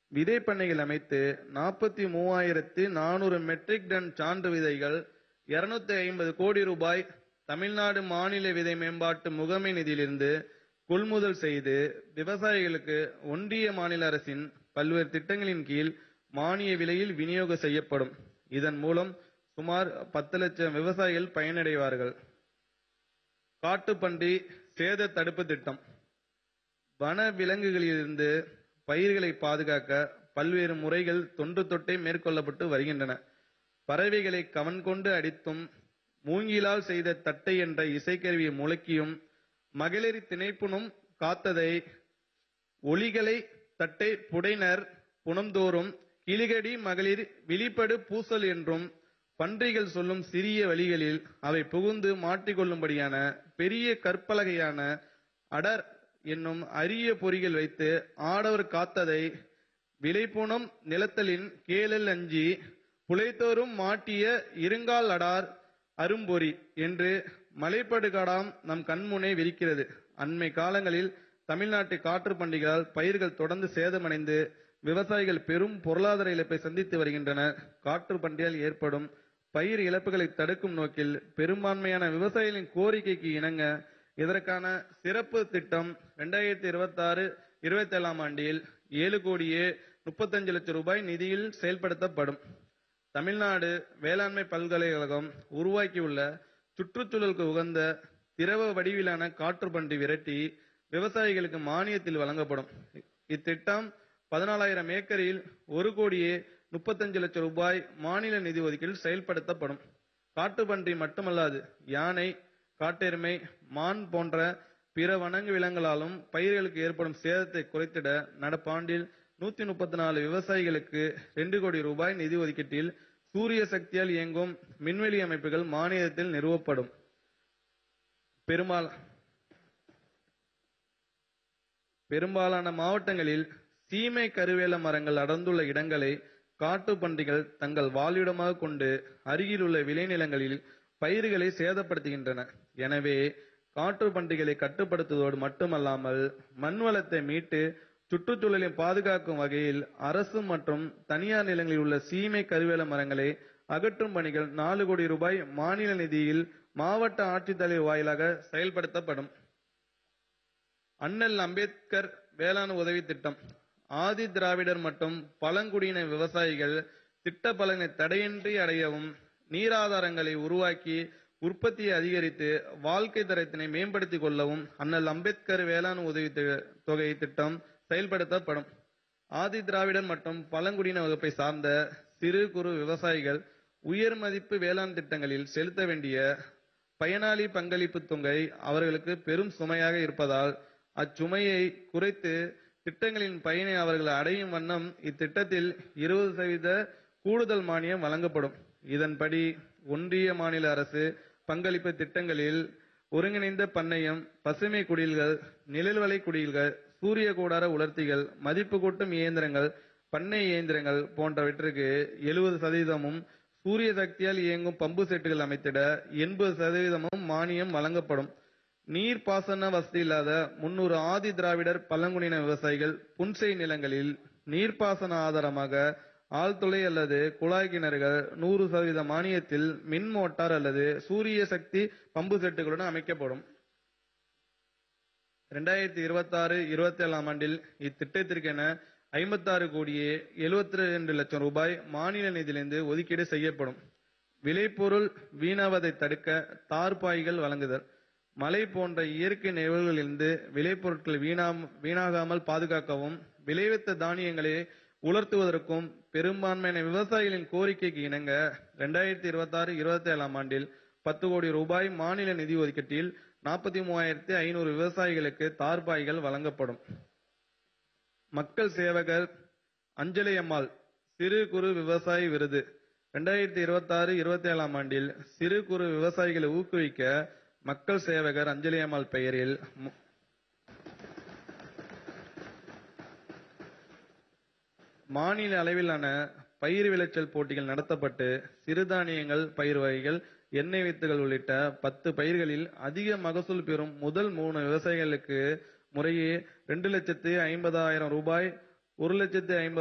விதை பண்ணைகள் அமைத்து நாற்பத்தி மூவாயிரத்தி நானூறு மெட்ரிக் டன் சான்று விதைகள் இருநூத்தி ஐம்பது கோடி ரூபாய் தமிழ்நாடு மாநில விதை மேம்பாட்டு முகமை நிதியிலிருந்து கொள்முதல் செய்து விவசாயிகளுக்கு ஒன்றிய மாநில அரசின் பல்வேறு திட்டங்களின் கீழ் மானிய விலையில் விநியோகம் செய்யப்படும் இதன் மூலம் சுமார் பத்து லட்சம் விவசாயிகள் பயனடைவார்கள் காட்டுப்பன்றி சேத தடுப்பு திட்டம் வன விலங்குகளிலிருந்து பயிர்களை பாதுகாக்க பல்வேறு முறைகள் தொன்று தொட்டே மேற்கொள்ளப்பட்டு வருகின்றன பறவைகளை கவன் கொண்டு அடித்தும் மூங்கிலால் செய்த தட்டை என்ற இசைக்கருவியை முழக்கியும் மகளிர் திணைப்புணும் காத்ததை ஒலிகளை தட்டை புடைனர் புனம்தோறும் கிளிகடி மகளிர் விழிப்படு பூசல் என்றும் பன்றிகள் சொல்லும் சிறிய வழிகளில் அவை புகுந்து மாட்டிக்கொள்ளும்படியான பெரிய கற்பலகையான அடர் என்னும் அரிய பொறிகள் வைத்து ஆடவர் காத்ததை விளைப்புணம் நிலத்தலின் கேளல் அஞ்சி புலைத்தோறும் மாட்டிய இருங்கால் அடார் அரும்பொறி என்று மலைப்படுகாடாம் நம் கண்முனே விரிக்கிறது அண்மை காலங்களில் தமிழ்நாட்டு காற்று பண்டிகையால் பயிர்கள் தொடர்ந்து சேதமடைந்து விவசாயிகள் பெரும் பொருளாதார இழப்பை சந்தித்து வருகின்றனர் காற்று பண்டிகையால் ஏற்படும் பயிர் இழப்புகளை தடுக்கும் நோக்கில் பெரும்பான்மையான விவசாயிகளின் கோரிக்கைக்கு இணங்க இதற்கான சிறப்பு திட்டம் ரெண்டாயிரத்தி இருபத்தி ஆறு இருபத்தி ஏழாம் ஆண்டில் ஏழு கோடியே முப்பத்தஞ்சு லட்சம் ரூபாய் நிதியில் செயல்படுத்தப்படும் தமிழ்நாடு வேளாண்மை பல்கலைக்கழகம் உருவாக்கியுள்ள சுற்றுச்சூழலுக்கு உகந்த திரவ வடிவிலான காற்றுப்பன்றி விரட்டி விவசாயிகளுக்கு மானியத்தில் வழங்கப்படும் இத்திட்டம் பதினாலாயிரம் ஏக்கரில் ஒரு கோடியே முப்பத்தஞ்சு லட்சம் ரூபாய் மாநில நிதி ஒதுக்கீட்டில் செயல்படுத்தப்படும் காட்டுப்பன்றி மட்டுமல்லாது யானை காட்டெருமை மான் போன்ற பிற வனங்கு விலங்குகளாலும் பயிர்களுக்கு ஏற்படும் சேதத்தை குறைத்திட நடப்பாண்டில் நூத்தி முப்பத்தி நாலு விவசாயிகளுக்கு ரெண்டு கோடி ரூபாய் நிதி ஒதுக்கீட்டில் சூரிய சக்தியால் இயங்கும் மின்வெளி அமைப்புகள் மானியத்தில் நிறுவப்படும் பெரும்பால் பெரும்பாலான மாவட்டங்களில் சீமை கருவேல மரங்கள் அடர்ந்துள்ள இடங்களை காட்டு பன்றிகள் தங்கள் வாழ்விடமாக கொண்டு அருகிலுள்ள விளைநிலங்களில் பயிர்களை சேதப்படுத்துகின்றன எனவே காற்று பன்றிகளை கட்டுப்படுத்துவதோடு மட்டுமல்லாமல் மண் வளத்தை மீட்டு சுற்றுச்சூழலை பாதுகாக்கும் வகையில் அரசு மற்றும் தனியார் நிலங்களில் உள்ள சீமை கருவேல மரங்களை அகற்றும் பணிகள் நாலு கோடி ரூபாய் மாநில நிதியில் மாவட்ட ஆட்சித்தலைவர் வாயிலாக செயல்படுத்தப்படும் அண்ணல் அம்பேத்கர் வேளாண் உதவி திட்டம் ஆதி திராவிடர் மற்றும் பழங்குடியின விவசாயிகள் திட்ட பலனை தடையின்றி அடையவும் நீராதாரங்களை உருவாக்கி உற்பத்தியை அதிகரித்து வாழ்க்கை தரத்தினை மேம்படுத்திக் கொள்ளவும் அண்ணல் அம்பேத்கர் வேளாண் உதவி தி- தொகை திட்டம் செயல்படுத்தப்படும் ஆதி திராவிடர் மற்றும் பழங்குடியின வகுப்பை சார்ந்த சிறு குறு விவசாயிகள் உயர் மதிப்பு வேளாண் திட்டங்களில் செலுத்த வேண்டிய பயனாளி பங்களிப்பு தொகை அவர்களுக்கு பெரும் சுமையாக இருப்பதால் அச்சுமையை குறைத்து திட்டங்களின் பயனை அவர்கள் அடையும் வண்ணம் இத்திட்டத்தில் இருபது சதவீத கூடுதல் மானியம் வழங்கப்படும் இதன்படி ஒன்றிய மாநில அரசு பங்களிப்பு திட்டங்களில் ஒருங்கிணைந்த பண்ணையம் பசுமை குடில்கள் நிழல்வலை குடில்கள் சூரிய கூடார உலர்த்திகள் மதிப்பு கூட்டும் இயந்திரங்கள் பண்ணை இயந்திரங்கள் போன்றவற்றிற்கு எழுபது சதவீதமும் சூரிய சக்தியால் இயங்கும் பம்பு செட்டுகள் அமைத்திட எண்பது சதவீதமும் மானியம் வழங்கப்படும் நீர்ப்பாசன வசதி இல்லாத முன்னூறு ஆதி திராவிடர் பழங்குடியின விவசாயிகள் புன்செய் நிலங்களில் நீர்ப்பாசன ஆதாரமாக ஆழ்துளை அல்லது குழாய் கிணறுகள் நூறு சதவீத மானியத்தில் மின் மோட்டார் அல்லது சூரிய சக்தி பம்பு செட்டுகளுடன் அமைக்கப்படும் ரெண்டாயிரத்தி இருபத்தி ஆறு இருபத்தி ஏழாம் ஆண்டில் இத்திட்டத்திற்கென ஐம்பத்தாறு கோடியே எழுபத்தி ரெண்டு லட்சம் ரூபாய் மாநில நிதியிலிருந்து ஒதுக்கீடு செய்யப்படும் விளைபொருள் வீணாவதை தடுக்க தார்பாய்கள் வழங்குதல் மழை போன்ற இயற்கை நிகழ்வுகளிலிருந்து விளைபொருட்கள் வீணாம் வீணாகாமல் பாதுகாக்கவும் விளைவித்த தானியங்களை உலர்த்துவதற்கும் பெரும்பான்மையான விவசாயிகளின் கோரிக்கைக்கு இணங்க ரெண்டாயிரத்தி இருபத்தி ஆறு இருபத்தி ஏழாம் ஆண்டில் பத்து கோடி ரூபாய் மாநில நிதி ஒதுக்கீட்டில் நாற்பத்தி மூவாயிரத்தி ஐநூறு விவசாயிகளுக்கு தார்பாய்கள் வழங்கப்படும் மக்கள் சேவகர் அஞ்சலி அம்மாள் சிறு குறு விவசாயி விருது ரெண்டாயிரத்தி இருபத்தி ஆறு இருபத்தி ஏழாம் ஆண்டில் சிறு குறு விவசாயிகளை ஊக்குவிக்க மக்கள் சேவகர் அஞ்சலி அம்மாள் பெயரில் மு- மாநில அளவிலான பயிர் விளைச்சல் போட்டிகள் நடத்தப்பட்டு சிறுதானியங்கள் பயிர் வகைகள் எண்ணெய் வித்துகள் உள்ளிட்ட பத்து பயிர்களில் அதிக மகசூல் பெறும் முதல் மூணு விவசாயிகளுக்கு முறையே ரெண்டு லட்சத்து ஐம்பதாயிரம் ரூபாய் ஒரு லட்சத்து ஐம்பது